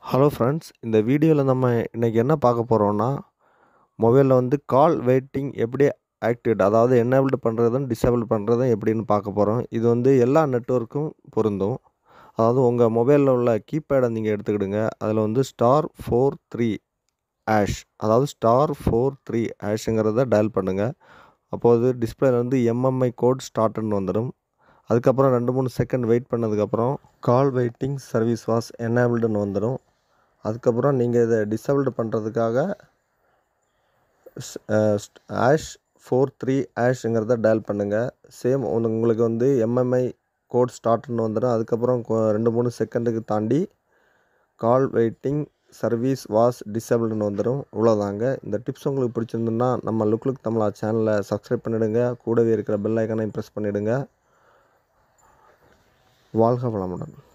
hello friends இந்த வீடியோவில் நம்ம இன்றைக்கி என்ன பார்க்க போகிறோம்னா மொபைலில் வந்து கால் வெயிட்டிங் எப்படி ஆக்டிவேட் அதாவது என்னபிள்டு பண்ணுறதும் டிசேபிள் பண்ணுறதும் எப்படின்னு பார்க்க போகிறோம் இது வந்து எல்லா நெட்வொர்க்கும் பொருந்தும் அதாவது உங்கள் மொபைலில் உள்ள கீபேடை நீங்கள் எடுத்துக்கிடுங்க அதில் வந்து ஸ்டார் ஃபோர் த்ரீ ஆஷ் அதாவது ஸ்டார் ஃபோர் த்ரீ ஆஷுங்கிறத டயல் பண்ணுங்கள் அப்போது டிஸ்பிளேல வந்து எம்எம்ஐ கோட் ஸ்டார்ட்னு வந்துடும் அதுக்கப்புறம் ரெண்டு மூணு செகண்ட் வெயிட் பண்ணதுக்கப்புறம் கால் வெயிட்டிங் சர்வீஸ் வாஸ் என்னபிள்டுன்னு வந்துடும் அதுக்கப்புறம் நீங்கள் இதை டிசபிள்டு பண்ணுறதுக்காக ஆஷ் ஃபோர் த்ரீ ஆஷுங்கிறத டயல் பண்ணுங்கள் சேம் உங்களுக்கு வந்து எம்எம்ஐ கோட் ஸ்டார்ட்னு வந்துடும் அதுக்கப்புறம் கொ- ரெண்டு மூணு செகண்டுக்கு தாண்டி கால் வெயிட்டிங் சர்வீஸ் வாஸ் டிசபிள்னு வந்துடும் இவ்வளோதாங்க இந்த டிப்ஸ் உங்களுக்கு பிடிச்சிருந்துன்னா நம்ம லுக் லுக் தமிழா சேனலை சப்ஸ்கிரைப் பண்ணிவிடுங்க கூடவே இருக்கிற பெல் ஐக்கனையும் ப்ரெஸ் பண்ணிவிடுங்க வாழ்க வளமுடன்